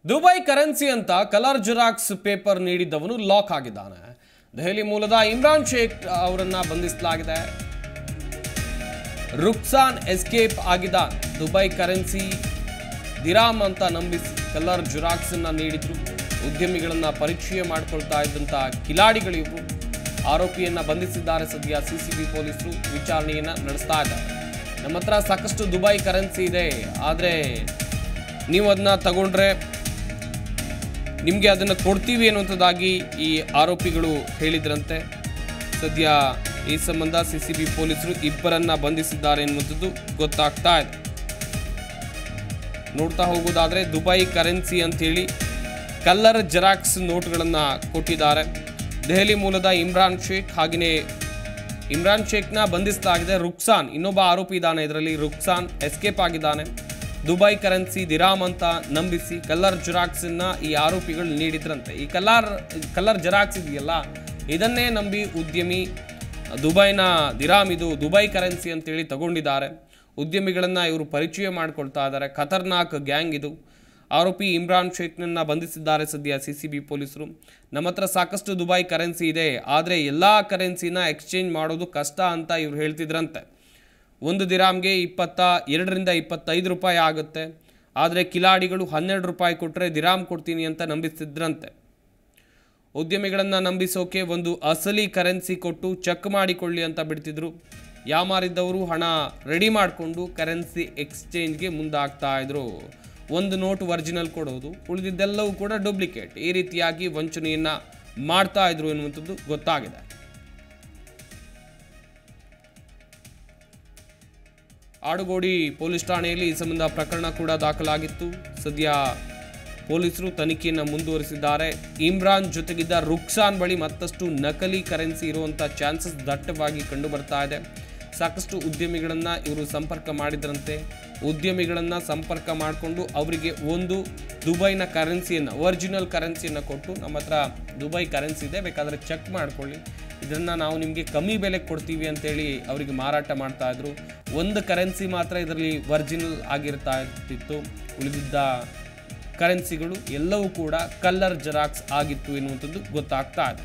Dubai currency ಅಂತ colour xerox paper ನೀಡಿದ್ದವನು lock ಆಗಿದ್ದಾನೆ ದೆಹಲಿ ಮೂಲದ ಇಮ್ರಾನ್ ಶೇಖ್ ಅವರನ್ನ ಬಂಧಿಸಲಾಗಿದೆ ರುಕ್ಸಾನ್ ಎಸ್ಕೇಪ್ ಆಗಿದ್ದಾನೆ ದುಬೈ ಕರೆನ್ಸಿ ದಿರಾಮ್ ಅಂತ ನಂಬಿಸಿ ಕಲರ್ ಜೆರಾಕ್ಸ್ ಅನ್ನ ನೀಡಿದ್ರು ಉದ್ಯಮಿಗಳನ್ನ ಪರಿಚಯ ಮಾಡ್ಕೊಳ್ತಾ ಇದ್ದಂತ ಕಿಲಾಡಿಗಳಿವು ಆರೋಪಿಯನ್ನ ಬಂಧಿಸಿದ್ದಾರೆ ಸದ್ಯ ಸಿಸಿಬಿ ಪೊಲೀಸರು ವಿಚಾರಣೆಯನ್ನ ನಡೆಸ್ತಾ ಇದ್ದಾರೆ ನಮ್ಮ ಹತ್ರ ಸಾಕಷ್ಟು ದುಬೈ ಕರೆನ್ಸಿ ಇದೆ ಆದರೆ ನೀವು ಅದನ್ನ ತಗೊಂಡ್ರೆ ನಿಮಗೆ ಅದನ್ನು ಕೊಡ್ತೀವಿ ಅನ್ನುವಂಥದ್ದಾಗಿ ಈ ಆರೋಪಿಗಳು ಹೇಳಿದ್ರಂತೆ ಸದ್ಯ ಈ ಸಂಬಂಧ ಸಿಸಿಬಿ ಪೊಲೀಸರು ಇಬ್ಬರನ್ನ ಬಂಧಿಸಿದ್ದಾರೆ ಎನ್ನುವಂಥದ್ದು ಗೊತ್ತಾಗ್ತಾ ಇದೆ ನೋಡ್ತಾ ಹೋಗೋದಾದ್ರೆ ದುಬೈ ಕರೆನ್ಸಿ ಅಂತೇಳಿ ಕಲ್ಲರ್ ಜೆರಾಕ್ಸ್ ನೋಟ್ಗಳನ್ನು ಕೊಟ್ಟಿದ್ದಾರೆ ದೆಹಲಿ ಮೂಲದ ಇಮ್ರಾನ್ ಶೇಖ್ ಹಾಗೆಯೇ ಇಮ್ರಾನ್ ಶೇಖ್ನ ಬಂಧಿಸಲಾಗಿದೆ ರುಕ್ಸಾನ್ ಇನ್ನೊಬ್ಬ ಆರೋಪಿ ಇದ್ದಾನೆ ಇದರಲ್ಲಿ ರುಕ್ಸಾನ್ ಎಸ್ಕೇಪ್ ಆಗಿದ್ದಾನೆ ದುಬೈ ಕರೆನ್ಸಿ ದಿರಾಮ್ ಅಂತ ನಂಬಿಸಿ ಕಲ್ಲರ್ ಜೆರಾಕ್ಸ್ ಅನ್ನ ಈ ಆರೋಪಿಗಳು ನೀಡಿದ್ರಂತೆ ಈ ಕಲ್ಲರ್ ಕಲ್ಲರ್ ಜೆರಾಕ್ಸ್ ಇದೆಯಲ್ಲ ಇದನ್ನೇ ನಂಬಿ ಉದ್ಯಮಿ ದುಬೈನ ದಿರಾಮ್ ಇದು ದುಬೈ ಕರೆನ್ಸಿ ಅಂತೇಳಿ ತಗೊಂಡಿದ್ದಾರೆ ಉದ್ಯಮಿಗಳನ್ನ ಇವರು ಪರಿಚಯ ಮಾಡ್ಕೊಳ್ತಾ ಇದ್ದಾರೆ ಖತರ್ನಾಕ್ ಗ್ಯಾಂಗ್ ಇದು ಆರೋಪಿ ಇಮ್ರಾನ್ ಶೇಖ್ನನ್ನ ಬಂಧಿಸಿದ್ದಾರೆ ಸದ್ಯ ಸಿ ಸಿ ಬಿ ಪೊಲೀಸರು ನಮ್ಮ ಹತ್ರ ಸಾಕಷ್ಟು ದುಬೈ ಕರೆನ್ಸಿ ಇದೆ ಆದರೆ ಎಲ್ಲ ಕರೆನ್ಸಿನ ಎಕ್ಸ್ಚೇಂಜ್ ಮಾಡೋದು ಕಷ್ಟ ಅಂತ ಇವ್ರು ಹೇಳ್ತಿದ್ರಂತೆ ಒಂದು ದಿರಾಮ್ಗೆ ಇಪ್ಪತ್ತ ಎರಡರಿಂದ ಇಪ್ಪತ್ತೈದು ರೂಪಾಯಿ ಆಗುತ್ತೆ ಆದರೆ ಕಿಲಾಡಿಗಳು ಹನ್ನೆರಡು ರೂಪಾಯಿ ಕೊಟ್ಟರೆ ದಿರಾಮ್ ಕೊಡ್ತೀನಿ ಅಂತ ನಂಬಿಸಿದ್ರಂತೆ ಉದ್ಯಮಿಗಳನ್ನು ನಂಬಿಸೋಕೆ ಒಂದು ಅಸಲಿ ಕರೆನ್ಸಿ ಕೊಟ್ಟು ಚೆಕ್ ಮಾಡಿಕೊಳ್ಳಿ ಅಂತ ಬಿಡ್ತಿದ್ರು ಯಾಮಾರಿದ್ದವರು ಹಣ ರೆಡಿ ಮಾಡಿಕೊಂಡು ಕರೆನ್ಸಿ ಎಕ್ಸ್ಚೇಂಜ್ಗೆ ಮುಂದಾಗ್ತಾ ಇದ್ರು ಒಂದು ನೋಟ್ ಒರಿಜಿನಲ್ ಕೊಡೋದು ಉಳಿದಿದ್ದೆಲ್ಲವೂ ಕೂಡ ಡೂಪ್ಲಿಕೇಟ್ ಈ ರೀತಿಯಾಗಿ ವಂಚನೆಯನ್ನ ಮಾಡ್ತಾ ಇದ್ರು ಎನ್ನುವಂಥದ್ದು ಗೊತ್ತಾಗಿದೆ ಆಡುಗೋಡಿ ಪೊಲೀಸ್ ಠಾಣೆಯಲ್ಲಿ ಈ ಸಂಬಂಧ ಪ್ರಕರಣ ಕೂಡ ದಾಖಲಾಗಿತ್ತು ಸದ್ಯ ಪೊಲೀಸರು ತನಿಖೆಯನ್ನು ಮುಂದುವರಿಸಿದ್ದಾರೆ ಇಮ್ರಾನ್ ಜೊತೆಗಿದ್ದ ರುಕ್ಸಾನ್ ಬಳಿ ಮತ್ತಷ್ಟು ನಕಲಿ ಕರೆನ್ಸಿ ಇರುವಂಥ ಚಾನ್ಸಸ್ ದಟ್ಟವಾಗಿ ಕಂಡು ಬರ್ತಾ ಇದೆ ಸಾಕಷ್ಟು ಉದ್ಯಮಿಗಳನ್ನು ಇವರು ಸಂಪರ್ಕ ಮಾಡಿದ್ರಂತೆ ಉದ್ಯಮಿಗಳನ್ನು ಸಂಪರ್ಕ ಮಾಡಿಕೊಂಡು ಅವರಿಗೆ ಒಂದು ದುಬೈನ ಕರೆನ್ಸಿಯನ್ನು ಒರಿಜಿನಲ್ ಕರೆನ್ಸಿಯನ್ನು ಕೊಟ್ಟು ನಮ್ಮ ಹತ್ರ ದುಬೈ ಕರೆನ್ಸಿ ಇದೆ ಬೇಕಾದರೆ ಚೆಕ್ ಮಾಡ್ಕೊಳ್ಳಿ ಇದನ್ನು ನಾವು ನಿಮಗೆ ಕಮ್ಮಿ ಬೆಲೆಗೆ ಕೊಡ್ತೀವಿ ಅಂತೇಳಿ ಅವರಿಗೆ ಮಾರಾಟ ಮಾಡ್ತಾ ಇದ್ರು ಒಂದು ಕರೆನ್ಸಿ ಮಾತ್ರ ಇದರಲ್ಲಿ ಒರಿಜಿನಲ್ ಆಗಿರ್ತಾ ಇರ್ತಿತ್ತು ಉಳಿದಿದ್ದ ಕರೆನ್ಸಿಗಳು ಎಲ್ಲವೂ ಕೂಡ ಕಲ್ಲರ್ ಜೆರಾಕ್ಸ್ ಆಗಿತ್ತು ಎನ್ನುವಂಥದ್ದು ಗೊತ್ತಾಗ್ತಾ ಇದೆ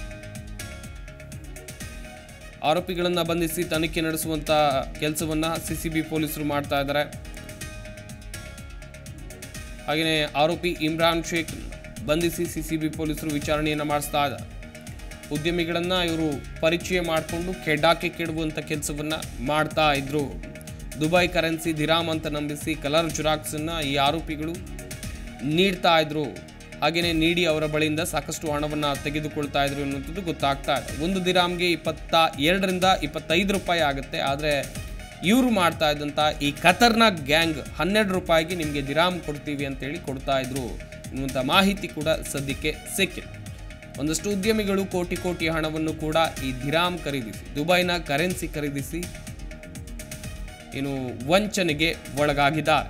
ಆರೋಪಿಗಳನ್ನು ಬಂಧಿಸಿ ತನಿಖೆ ನಡೆಸುವಂತ ಕೆಲಸವನ್ನ ಸಿಸಿಬಿ ಪೊಲೀಸರು ಮಾಡ್ತಾ ಇದ್ದಾರೆ ಹಾಗೆಯೇ ಆರೋಪಿ ಇಮ್ರಾನ್ ಶೇಖ್ ಬಂಧಿಸಿ ಸಿಸಿಬಿ ಪೊಲೀಸರು ವಿಚಾರಣೆಯನ್ನು ಮಾಡಿಸ್ತಾ ಇದ್ದಾರೆ ಉದ್ಯಮಿಗಳನ್ನ ಇವರು ಪರಿಚಯ ಮಾಡಿಕೊಂಡು ಕೆಡಾಕೆ ಕೆಡುವಂಥ ಕೆಲಸವನ್ನ ಮಾಡ್ತಾ ಇದ್ರು ದುಬೈ ಕರೆನ್ಸಿ ದಿರಾಮ್ ಅಂತ ನಂಬಿಸಿ ಕಲರ್ ಜುರಾಕ್ಸನ್ನು ಈ ಆರೋಪಿಗಳು ನೀಡ್ತಾ ಇದ್ರು ಹಾಗೆಯೇ ನೀಡಿ ಅವರ ಬಳಿಯಿಂದ ಸಾಕಷ್ಟು ಹಣವನ್ನು ತೆಗೆದುಕೊಳ್ತಾ ಇದ್ರು ಅನ್ನುವಂಥದ್ದು ಗೊತ್ತಾಗ್ತಾ ಇದೆ ಒಂದು ದಿರಾಮ್ಗೆ ಇಪ್ಪತ್ತ ಎರಡರಿಂದ ಇಪ್ಪತ್ತೈದು ರೂಪಾಯಿ ಆಗುತ್ತೆ ಆದರೆ ಇವರು ಮಾಡ್ತಾ ಇದ್ದಂಥ ಈ ಖತರ್ನಾಕ್ ಗ್ಯಾಂಗ್ ಹನ್ನೆರಡು ರೂಪಾಯಿಗೆ ನಿಮಗೆ ದಿರಾಮ್ ಕೊಡ್ತೀವಿ ಅಂತೇಳಿ ಕೊಡ್ತಾ ಇದ್ರು ಎನ್ನುವಂಥ ಮಾಹಿತಿ ಕೂಡ ಸದ್ಯಕ್ಕೆ ಸಿಕ್ಕಿದೆ ಒಂದಷ್ಟು ಉದ್ಯಮಿಗಳು ಕೋಟಿ ಕೋಟಿ ಹಣವನ್ನು ಕೂಡ ಈ ದಿರಾಮ್ ಖರೀದಿಸಿ ದುಬೈನ ಕರೆನ್ಸಿ ಖರೀದಿಸಿ ಏನು ವಂಚನೆಗೆ ಒಳಗಾಗಿದ್ದಾರೆ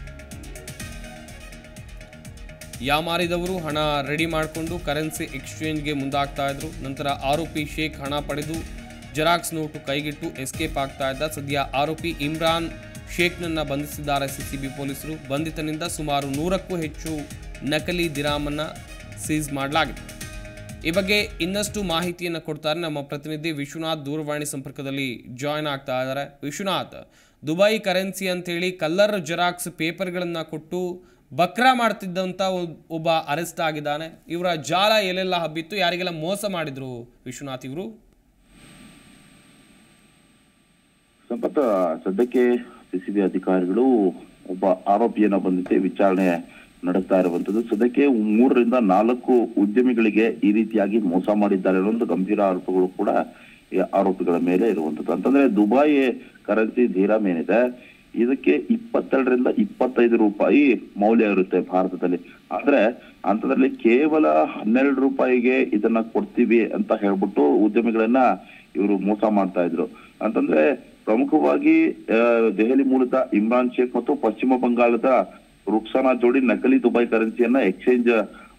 ಯಾಮಾರಿದವರು ಹಣ ರೆಡಿ ಮಾಡಿಕೊಂಡು ಕರೆನ್ಸಿ ಎಕ್ಸ್ಚೇಂಜ್ಗೆ ಮುಂದಾಗ್ತಾ ಇದ್ರು ನಂತರ ಆರೋಪಿ ಶೇಖ್ ಹಣ ಪಡೆದು ಜೆರಾಕ್ಸ್ ನೋಟು ಕೈಗಿಟ್ಟು ಎಸ್ಕೇಪ್ ಆಗ್ತಾ ಇದ್ದ ಸದ್ಯ ಆರೋಪಿ ಇಮ್ರಾನ್ ಶೇಖ್ನನ್ನ ಬಂಧಿಸಿದ್ದಾರೆ ಸಿಸಿಬಿ ಪೊಲೀಸರು ಬಂಧಿತನಿಂದ ಸುಮಾರು ನೂರಕ್ಕೂ ಹೆಚ್ಚು ನಕಲಿ ದಿರಾಮನ್ನ ಸೀಸ್ ಮಾಡಲಾಗಿದೆ ಈ ಬಗ್ಗೆ ಇನ್ನಷ್ಟು ಮಾಹಿತಿಯನ್ನು ಕೊಡ್ತಾರೆ ನಮ್ಮ ಪ್ರತಿನಿಧಿ ವಿಶ್ವನಾಥ್ ದೂರವಾಣಿ ಸಂಪರ್ಕದಲ್ಲಿ ಜಾಯ್ನ್ ಆಗ್ತಾ ಇದ್ದಾರೆ ವಿಶ್ವನಾಥ್ ದುಬೈ ಕರೆನ್ಸಿ ಅಂತೇಳಿ ಕಲ್ಲರ್ ಜೆರಾಕ್ಸ್ ಪೇಪರ್ಗಳನ್ನು ಕೊಟ್ಟು ಬಕ್ರಾ ಮಾಡ್ತಿದ್ದಂಥ ಒಬ್- ಒಬ್ಬ ಅರೆಸ್ಟ್ ಆಗಿದ್ದಾನೆ ಇವರ ಜಾಲ ಎಲ್ಲೆಲ್ಲ ಹಬ್ಬಿತ್ತು ಯಾರಿಗೆಲ್ಲ ಮೋಸ ಮಾಡಿದ್ರು ವಿಶ್ವನಾಥ್ ಇವರು ಸಂಪತ್ ಸದ್ಯಕ್ಕೆ ಸಿಸಿಬಿ ಅಧಿಕಾರಿಗಳು ಒಬ್ಬ ಆರೋಪಿಯನ್ನ ಬಂಧಿಸಿ ವಿಚಾರಣೆ ನಡೆಸ್ತಾ ಇರುವಂತದ್ದು ಸದ್ಯಕ್ಕೆ ಮೂರರಿಂದ ನಾಲ್ಕು ಉದ್ಯಮಿಗಳಿಗೆ ಈ ರೀತಿಯಾಗಿ ಮೋಸ ಮಾಡಿದ್ದಾರೆ ಅನ್ನೋ ಒಂದು ಗಂಭೀರ ಆರೋಪಗಳು ಕೂಡ ಈ ಆರೋಪಿಗಳ ಮೇಲೆ ಇರುವಂತದ್ದು ಅಂತಂದ್ರೆ ದುಬೈ ಕರೆನ್ಸಿ ಧೀರಾಮ್ ಏನಿದೆ ಇದಕ್ಕೆ ಇಪ್ಪತ್ತೆರಡರಿಂದ ಇಪ್ಪತ್ತೈದು ರೂಪಾಯಿ ಮೌಲ್ಯ ಇರುತ್ತೆ ಭಾರತದಲ್ಲಿ ಆದ್ರೆ ಅಂತದ್ರಲ್ಲಿ ಕೇವಲ ಹನ್ನೆರಡು ರೂಪಾಯಿಗೆ ಇದನ್ನ ಕೊಡ್ತೀವಿ ಅಂತ ಹೇಳ್ಬಿಟ್ಟು ಉದ್ಯಮಿಗಳನ್ನ ಇವರು ಮೋಸ ಮಾಡ್ತಾ ಇದ್ರು ಅಂತಂದ್ರೆ ಪ್ರಮುಖವಾಗಿ ಆ, ದೆಹಲಿ ಮೂಲದ ಇಮ್ರಾನ್ ಶೇಖ್ ಮತ್ತು ಪಶ್ಚಿಮ ಬಂಗಾಳದ ರುಕ್ಸಾನಾ ಜೋಡಿ ನಕಲಿ ದುಬೈ ಕರೆನ್ಸಿಯನ್ನ ಎಕ್ಸ್ಚೇಂಜ್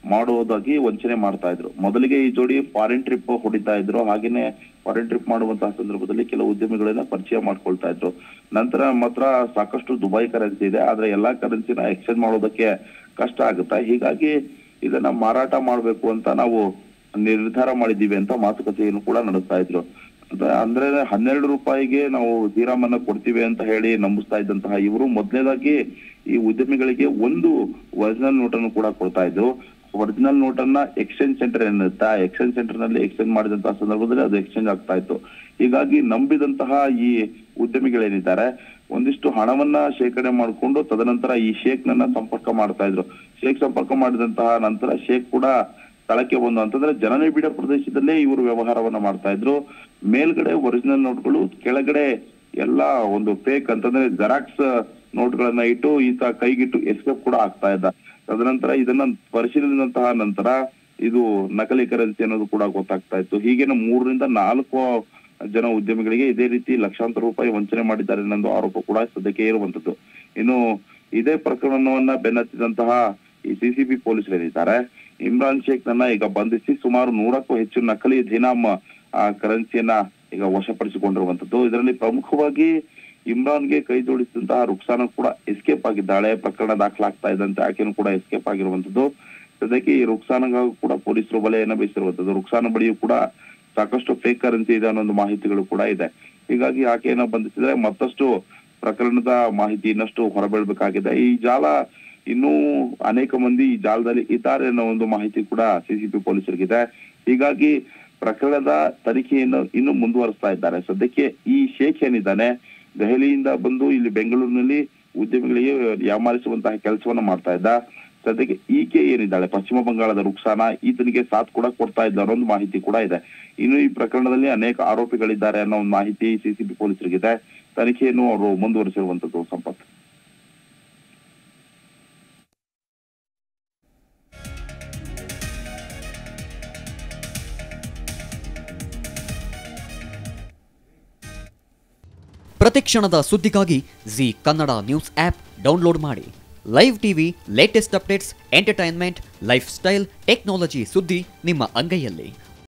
ಮಾಡುವುದಾಗಿ ವಂಚನೆ ಮಾಡ್ತಾ ಇದ್ರು ಮೊದಲಿಗೆ ಈ ಜೋಡಿ ಫಾರಿನ್ ಟ್ರಿಪ್ ಹೊಡಿತಾ ಇದ್ರು ಹಾಗೇನೆ ಫಾರಿನ್ ಟ್ರಿಪ್ ಮಾಡುವಂತಹ ಸಂದರ್ಭದಲ್ಲಿ ಕೆಲವು ಉದ್ಯಮಿಗಳನ್ನ ಪರಿಚಯ ಮಾಡ್ಕೊಳ್ತಾ ಇದ್ರು ನಂತರ ಮಾತ್ರ ಸಾಕಷ್ಟು ದುಬೈ ಕರೆನ್ಸಿ ಇದೆ ಆದ್ರೆ ಎಲ್ಲಾ ಕರೆನ್ಸಿನ ಎಕ್ಸ್ಚೇಂಜ್ ಮಾಡೋದಕ್ಕೆ ಕಷ್ಟ ಆಗುತ್ತೆ ಹೀಗಾಗಿ ಇದನ್ನ ಮಾರಾಟ ಮಾಡ್ಬೇಕು ಅಂತ ನಾವು ನಿರ್ಧಾರ ಮಾಡಿದ್ದೀವಿ ಅಂತ ಮಾತುಕತೆಯನ್ನು ಕೂಡ ನಡೆಸ್ತಾ ಇದ್ರು ಅಂತ- ಅಂದ್ರೆ ಹನ್ನೆರಡು ರೂಪಾಯಿಗೆ ನಾವು ಶ್ರೀರಾಮನ್ನ ಕೊಡ್ತೀವಿ ಅಂತ ಹೇಳಿ ನಂಬಿಸ್ತಾ ಇದ್ದಂತಹ ಇವರು ಮೊದಲನೇದಾಗಿ ಈ ಉದ್ಯಮಿಗಳಿಗೆ ಒಂದು ಒರಿಜಿನಲ್ ನೋಟನ್ನು ಕೂಡ ಕೊಡ್ತಾ ಇದ್ರು ಒರಿಜಿನಲ್ ನೋಟನ್ನ ಎಕ್ಸ್ಚೇಂಜ್ ಸೆಂಟರ್ ಏನಿರುತ್ತೆ ಆ ಎಕ್ಸ್ಚೇಂಜ್ ಸೆಂಟರ್ ನಲ್ಲಿ ಎಕ್ಸ್ಚೇಂಜ್ ಮಾಡಿದಂತಹ ಸಂದರ್ಭದಲ್ಲಿ ಅದು ಎಕ್ಸ್ಚೇಂಜ್ ಆಗ್ತಾ ಇತ್ತು ಹೀಗಾಗಿ ನಂಬಿದಂತಹ ಈ ಉದ್ಯಮಿಗಳೇನಿದ್ದಾರೆ ಒಂದಿಷ್ಟು ಹಣವನ್ನ ಶೇಖರಣೆ ಮಾಡಿಕೊಂಡು ತದನಂತರ ಈ ಶೇಖ್ ನನ್ನ ಸಂಪರ್ಕ ಮಾಡ್ತಾ ಇದ್ರು ಶೇಖ್ ಸಂಪರ್ಕ ಮಾಡಿದಂತಹ ನಂತರ ಶೇಖ್ ಕೂಡ ಸ್ಥಳಕ್ಕೆ ಬಂದು ಅಂತಂದ್ರೆ ಜನನಿಬಿಡ ಪ್ರದೇಶದಲ್ಲೇ ಇವರು ವ್ಯವಹಾರವನ್ನ ಮಾಡ್ತಾ ಇದ್ರು ಮೇಲ್ಗಡೆ ಒರಿಜಿನಲ್ ನೋಟ್ಗಳು ಕೆಳಗಡೆ ಎಲ್ಲಾ ಒಂದು ಫೇಕ್ ಅಂತಂದ್ರೆ ಜೆರಾಕ್ಸ್ ನೋಟ್ಗಳನ್ನ ಇಟ್ಟು ಈತ ಕೈಗಿಟ್ಟು ಎಸ್ಕೇಪ್ ಕೂಡ ಆಗ್ತಾ ಇದ್ದ ತದನಂತರ ಇದನ್ನ ಪರಿಶೀಲಿಸಿದಂತಹ ನಂತರ ಇದು ನಕಲಿ ಕರೆನ್ಸಿ ಅನ್ನೋದು ಕೂಡ ಗೊತ್ತಾಗ್ತಾ ಇತ್ತು ಹೀಗೇನೆ ಮೂರರಿಂದ ನಾಲ್ಕು ಜನ ಉದ್ಯಮಿಗಳಿಗೆ ಇದೇ ರೀತಿ ಲಕ್ಷಾಂತರ ರೂಪಾಯಿ ವಂಚನೆ ಮಾಡಿದ್ದಾರೆ ಅನ್ನೋ ಆರೋಪ ಕೂಡ ಸದ್ಯಕ್ಕೆ ಇರುವಂತದ್ದು ಇನ್ನು ಇದೇ ಪ್ರಕರಣವನ್ನ ಬೆನ್ನತ್ತಿದಂತಹ ಈ ಸಿಸಿಬಿ ಪೊಲೀಸರು ಏನಿದ್ದಾರೆ ಇಮ್ರಾನ್ ಶೇಖ್ ನನ್ನ ಈಗ ಬಂಧಿಸಿ ಸುಮಾರು ನೂರಕ್ಕೂ ಹೆಚ್ಚು ನಕಲಿ ದಿನಾಮ್ ಆ ಕರೆನ್ಸಿಯನ್ನ ಈಗ ವಶಪಡಿಸಿಕೊಂಡಿರುವಂತದ್ದು ಇದರಲ್ಲಿ ಪ್ರಮುಖವಾಗಿ ಇಮ್ರಾನ್ಗೆ ಕೈ ಜೋಡಿಸಿದಂತಹ ರುಕ್ಸಾನ ಕೂಡ ಎಸ್ಕೇಪ್ ಆಗಿದ್ದಾಳೆ ಪ್ರಕರಣ ದಾಖಲಾಗ್ತಾ ಇದ್ದಂತೆ ಆಕೆನೂ ಕೂಡ ಎಸ್ಕೇಪ್ ಆಗಿರುವಂತದ್ದು ಸದ್ಯಕ್ಕೆ ಈ ರುಕ್ಸಾನಗೂ ಕೂಡ ಪೊಲೀಸರು ಬಲೆಯನ್ನ ಬೀಸಿರುವಂತದ್ದು ರುಕ್ಸಾನ ಬಳಿಯೂ ಕೂಡ ಸಾಕಷ್ಟು ಫೇಕ್ ಕರೆನ್ಸಿ ಇದೆ ಅನ್ನೋ ಒಂದು ಮಾಹಿತಿಗಳು ಕೂಡ ಇದೆ ಹೀಗಾಗಿ ಆಕೆಯನ್ನ ಬಂಧಿಸಿದ್ರೆ ಮತ್ತಷ್ಟು ಪ್ರಕರಣದ ಮಾಹಿತಿ ಇನ್ನಷ್ಟು ಹೊರಬೀಳ್ಬೇಕಾಗಿದೆ ಈ ಜಾಲ ಇನ್ನೂ ಅನೇಕ ಮಂದಿ ಈ ಜಾಲದಲ್ಲಿ ಇದ್ದಾರೆ ಅನ್ನೋ ಒಂದು ಮಾಹಿತಿ ಕೂಡ ಸಿಸಿಬಿ ಪೊಲೀಸರಿಗಿದೆ ಹೀಗಾಗಿ ಪ್ರಕರಣದ ತನಿಖೆಯನ್ನು ಇನ್ನು ಮುಂದುವರಿಸ್ತಾ ಇದ್ದಾರೆ ಸದ್ಯಕ್ಕೆ ಈ ಶೇಖ್ ಏನಿದ್ದಾನೆ ದೆಹಲಿಯಿಂದ ಬಂದು ಇಲ್ಲಿ ಬೆಂಗಳೂರಿನಲ್ಲಿ ಉದ್ಯಮಿಗಳಿಗೆ ಯಾಮಾರಿಸುವಂತಹ ಕೆಲಸವನ್ನ ಮಾಡ್ತಾ ಇದ್ದ ಸದ್ಯಕ್ಕೆ ಈಕೆ ಏನಿದ್ದಾಳೆ ಪಶ್ಚಿಮ ಬಂಗಾಳದ ರುಕ್ಸಾನ ಈತನಿಗೆ ಸಾಥ್ ಕೂಡ ಕೊಡ್ತಾ ಇದ್ದ ಅನ್ನೋ ಒಂದು ಮಾಹಿತಿ ಕೂಡ ಇದೆ ಇನ್ನು ಈ ಪ್ರಕರಣದಲ್ಲಿ ಅನೇಕ ಆರೋಪಿಗಳಿದ್ದಾರೆ ಅನ್ನೋ ಒಂದು ಮಾಹಿತಿ ಸಿಸಿಬಿ ಪೊಲೀಸರಿಗಿದೆ ತನಿಖೆಯನ್ನು ಅವರು ಮುಂದುವರಿಸಿರುವಂತದ್ದು ಸಂಪತ್ ಪ್ರತಿಕ್ಷಣದ ಸುದ್ದಿಗಾಗಿ Zee Kannada news app download ಮಾಡಿ live TV latest updates entertainment lifestyle technology ಸುದ್ದಿ ನಿಮ್ಮ ಅಂಗೈಯಲ್ಲಿ